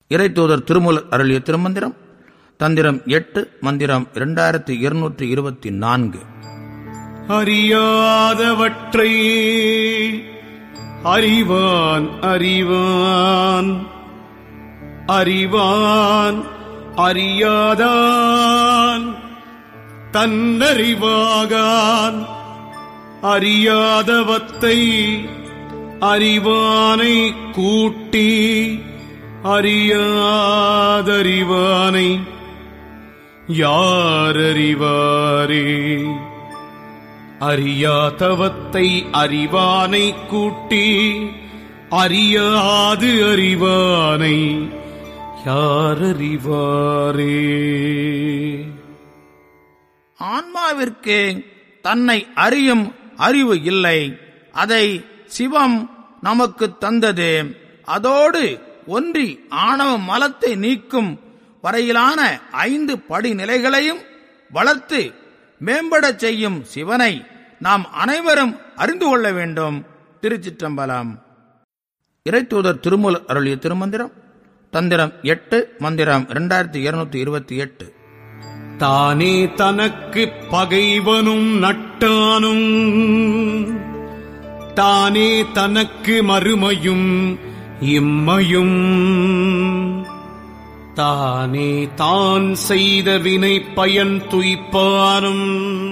இறைத்தூதர் திருமூலர் அருளிய திருமந்திரம் தந்திரம் எட்டு மந்திரம் இரண்டாயிரத்தி இருநூற்றி இருபத்தி நான்கு அறியாதவற்றை அறிவான் அறிவான் அறிவான் அறியாதான் தன்னறிவாகான் அறியாதவத்தை அறிவானை கூட்டி அறியாதறிவானை யாரறிவாரே அறியாதவத்தை அறிவானை கூட்டி அறியாது அறிவானை யாரறிவாரே ஆன்மாவிற்கு தன்னை அறியும் அறிவு இல்லை அதை சிவம் நமக்கு தந்தது அதோடு ஒன்றி ஆணவ மலத்தை நீக்கும் வரையிலான ஐந்து படிநிலைகளையும் வளர்த்து மேம்படச் செய்யும் சிவனை நாம் அனைவரும் அறிந்து கொள்ள வேண்டும் திருச்சிற்றம்பலம் இறைத்தூதர் திருமூல அருளிய திருமந்திரம் தந்திரம் எட்டு மந்திரம் இரண்டாயிரத்தி இருநூத்தி இருபத்தி எட்டு தானே தனக்கு பகைவனும் நட்டானும் தானே தனக்கு மறுமையும் இம்மையும் தானே தான் செய்த வினை பயன் துய்ப்பானும்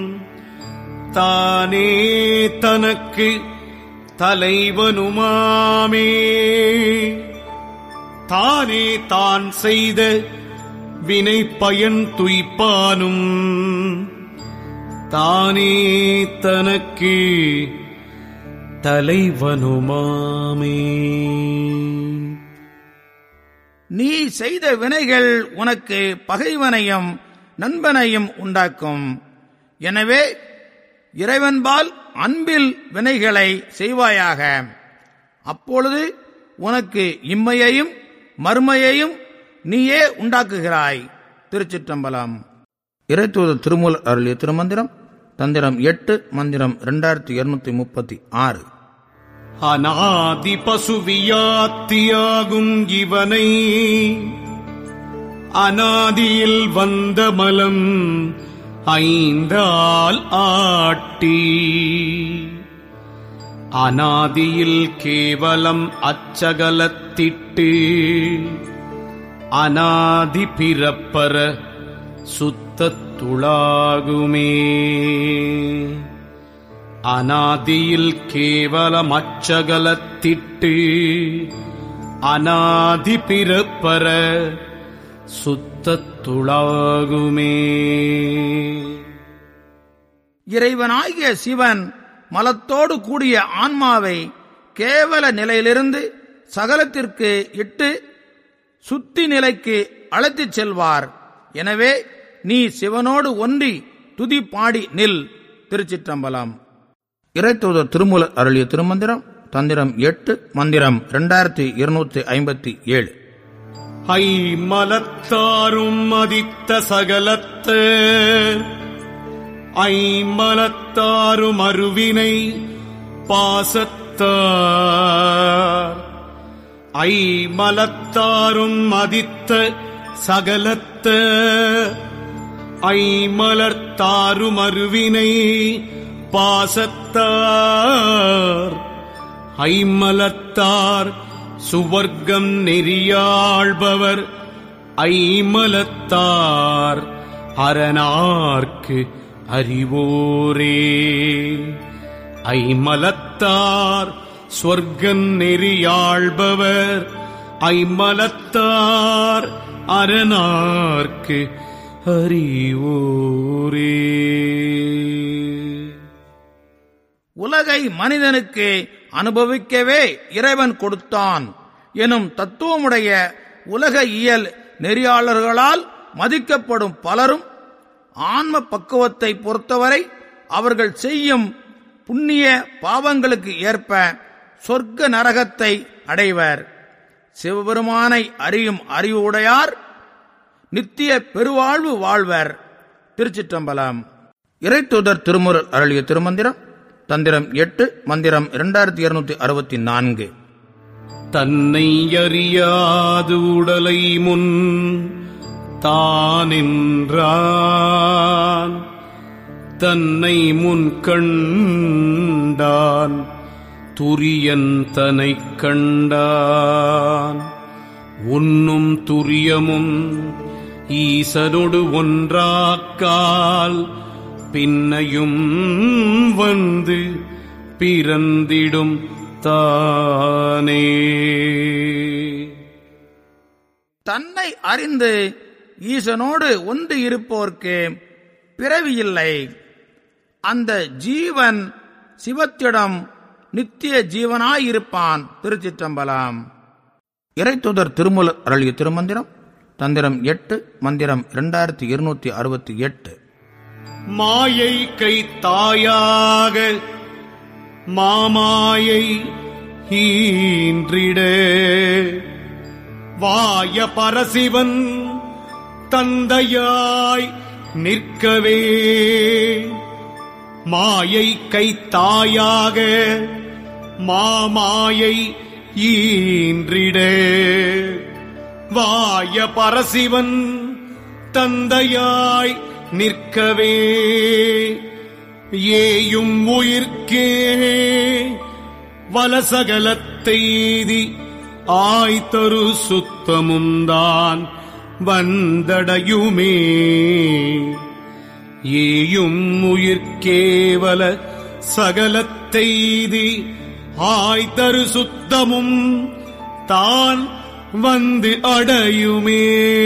தானே தனக்கு தலைவனுமாமே தானே தான் செய்த வினை பயன் துய்ப்பானும் தானே தனக்கு தலைவனுமாமே நீ செய்த வினைகள் உனக்கு பகைவனையும் நண்பனையும் உண்டாக்கும் எனவே இறைவன்பால் அன்பில் வினைகளை செய்வாயாக அப்பொழுது உனக்கு இம்மையையும் மறுமையையும் நீயே உண்டாக்குகிறாய் திருச்சிற்றம்பலம் இறைத்தூத திருமூல அருளிய திருமந்திரம் தந்திரம் எட்டு மந்திரம் இரண்டாயிரத்தி இருநூத்தி முப்பத்தி ஆறு அநாதி பசுவியாத்தியாகும் இவனை அநாதியில் வந்த மலம் ஐந்தால் ஆட்டி அநாதியில் கேவலம் அச்சகலத்திட்டு அநாதி பிறப்பர சுத்தத்துளாகுமே அநாதியில் கேவலம் அச்சகலத்திட்டு அநாதி பிறப்பர சுத்தத்துளாகுமே இறைவனாகிய சிவன் மலத்தோடு கூடிய ஆன்மாவை கேவல நிலையிலிருந்து சகலத்திற்கு இட்டு சுத்தி நிலைக்கு அழைத்துச் செல்வார் எனவே நீ சிவனோடு ஒன்றி துதி பாடி நில் திருச்சிற்றம்பலம் இறைத்தூதர் திருமூல அருளிய திருமந்திரம் தந்திரம் எட்டு மந்திரம் இரண்டாயிரத்தி இருநூத்தி ஐம்பத்தி ஏழு ஐ மலத்தாரும் மதித்த சகலத்த ஐமலத்தாரும் அருவினை பாசத்தார் ஐமலத்தாரும் மதித்த சகலத்த ஐமலர்த்தாரும் அருவினை பாசத்தார் ஐமலத்தார் சுவர்க்கம் நெறியாள்பவர் ஐமலத்தார் அரணார்க்கு அறிவோரே ஐமலத்தார் சொர்க்கம் நெறியாள்பவர் ஐமலத்தார் அரணார்க்கு அறிவோரே உலகை மனிதனுக்கு அனுபவிக்கவே இறைவன் கொடுத்தான் எனும் தத்துவமுடைய உலக இயல் நெறியாளர்களால் மதிக்கப்படும் பலரும் ஆன்ம பக்குவத்தை பொறுத்தவரை அவர்கள் செய்யும் புண்ணிய பாவங்களுக்கு ஏற்ப சொர்க்க நரகத்தை அடைவர் சிவபெருமானை அறியும் அறிவு உடையார் நித்திய பெருவாழ்வு வாழ்வர் திருச்சிற்றம்பலம் இறைத்தூதர் திருமுறள் அருளிய திருமந்திரம் தந்திரம் எட்டு மந்திரம் இரண்டாயிரத்தி இருநூத்தி அறுபத்தி நான்கு தன்னை அறியாது உடலை முன் தானின்றான் தன்னை முன் கண்டான் துரியன் தனைக் கண்டான் உண்ணும் துரியமும் ஈசனொடு ஒன்றாக்கால் பின்னையும் வந்து பிறந்திடும் தானே தன்னை அறிந்து ஈசனோடு ஒன்று இருப்போர்க்கு பிறவியில்லை அந்த ஜீவன் சிவத்திடம் நித்திய ஜீவனாயிருப்பான் திருச்சிற்றம்பலம் இறைத்துதர் திருமூலர் அருளிய திருமந்திரம் தந்திரம் எட்டு மந்திரம் இரண்டாயிரத்தி இருநூத்தி அறுபத்தி எட்டு மாயை கை தாயாக மாமாயை ஈன்றிட வாய பரசிவன் தந்தையாய் நிற்கவே மாயை கை தாயாக மாமாயை ஈன்றிட வாய பரசிவன் தந்தையாய் நிற்கவே ஏயும் உயிர்க்கே வலசகலத்தெய்தி ஆய்தரு சுத்தமுந்தான் வந்தடையுமே ஏயும் உயிர்க்கேவல சகலத்தெய்தி ஆய்தரு சுத்தமும் தான் வந்து அடையுமே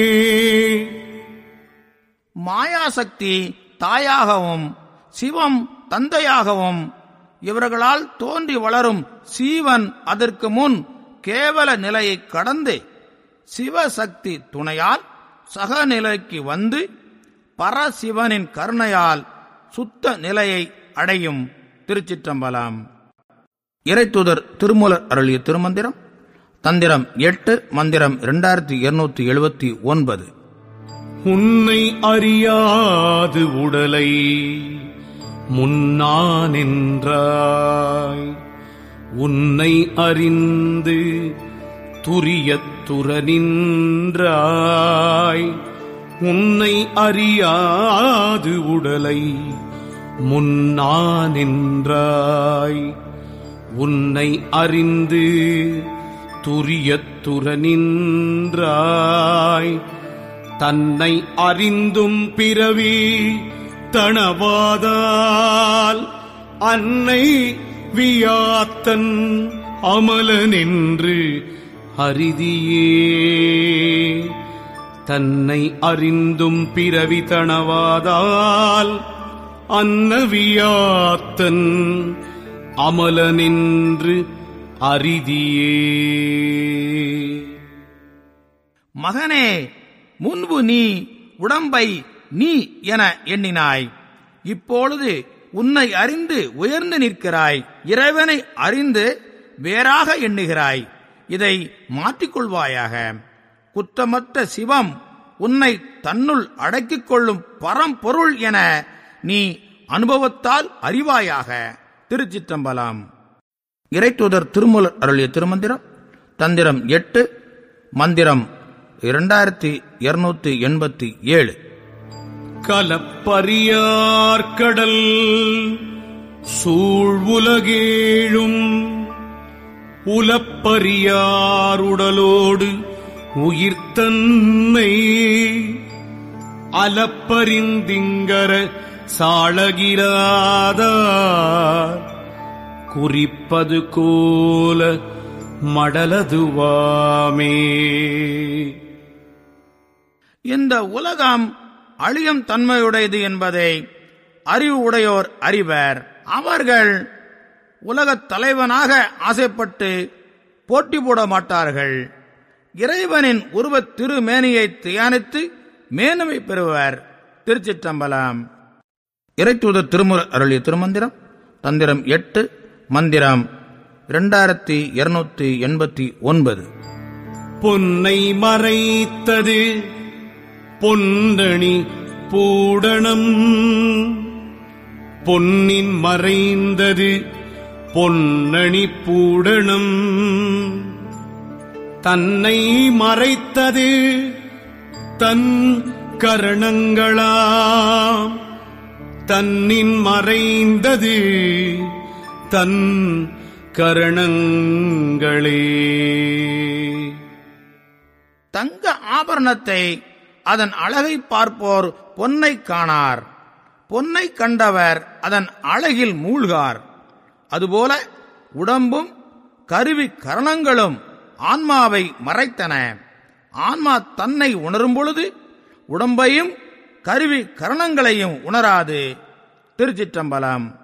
மாயாசக்தி தாயாகவும் சிவம் தந்தையாகவும் இவர்களால் தோன்றி வளரும் சீவன் அதற்கு முன் கேவல நிலையை கடந்து சிவசக்தி துணையால் சகநிலைக்கு வந்து பரசிவனின் கருணையால் சுத்த நிலையை அடையும் திருச்சிற்றம்பலம் இறைத்துதர் திருமூலர் அருளிய திருமந்திரம் தந்திரம் எட்டு மந்திரம் இரண்டாயிரத்தி இருநூத்தி எழுபத்தி ஒன்பது உன்னை அறியாது உடலை முன்னா நின்றாய் உன்னை அறிந்து துரியத்துற நின்றாய் உன்னை அறியாது உடலை முன்னா நின்றாய் உன்னை அறிந்து துரியத்துற நின்றாய் தன்னை அறிந்தும் பிறவி தணவாதால் அன்னை வியாத்தன் அமலனென்று அரிதியே தன்னை அறிந்தும் பிறவி தணவாதால் அன்னவியாத்தன் அமலனென்று அரிதியே மகனே முன்பு நீ உடம்பை நீ என எண்ணினாய் இப்பொழுது உன்னை அறிந்து உயர்ந்து நிற்கிறாய் இறைவனை அறிந்து வேறாக எண்ணுகிறாய் இதை மாற்றிக்கொள்வாயாக குற்றமற்ற சிவம் உன்னை தன்னுள் அடக்கிக் கொள்ளும் பரம்பொருள் என நீ அனுபவத்தால் அறிவாயாக திருச்சிற்றம்பலம் இறைத்துதர் திருமூலர் அருளிய திருமந்திரம் தந்திரம் எட்டு மந்திரம் இரண்டாயிரத்தி இருநூத்தி எண்பத்தி ஏழு கலப்பரியார் கடல் சூழ்வுலகேழும் உலப்பரியார் உடலோடு உயிர்த்தன்னை அலப்பரிந்திங்கர சாழகிராதார் குறிப்பது கோல மடலதுவாமே இந்த உலகம் அழியும் தன்மையுடையது என்பதை அறிவு உடையோர் அறிவர் அவர்கள் உலகத் தலைவனாக ஆசைப்பட்டு போட்டி போட மாட்டார்கள் இறைவனின் உருவத் திருமேனியை தியானித்து மேன்மை பெறுவர் திருச்சிற்றம்பலம் இறைத்தூதர் திருமுறை அருளிய திருமந்திரம் தந்திரம் எட்டு மந்திரம் இரண்டாயிரத்தி இருநூத்தி எண்பத்தி ஒன்பது பொன்னை மறைத்தது பொன்னணி பூடணம் பொன்னின் மறைந்தது பொன்னணி பூடணம் தன்னை மறைத்தது தன் கரணங்களாம் தன்னின் மறைந்தது தன் கரணங்களே தங்க ஆபரணத்தை அதன் அழகை பார்ப்போர் பொன்னை காணார் பொன்னை கண்டவர் அதன் அழகில் மூழ்கார் அதுபோல உடம்பும் கருவி கரணங்களும் ஆன்மாவை மறைத்தன ஆன்மா தன்னை உணரும் பொழுது உடம்பையும் கருவி கரணங்களையும் உணராது திருச்சிற்றம்பலம்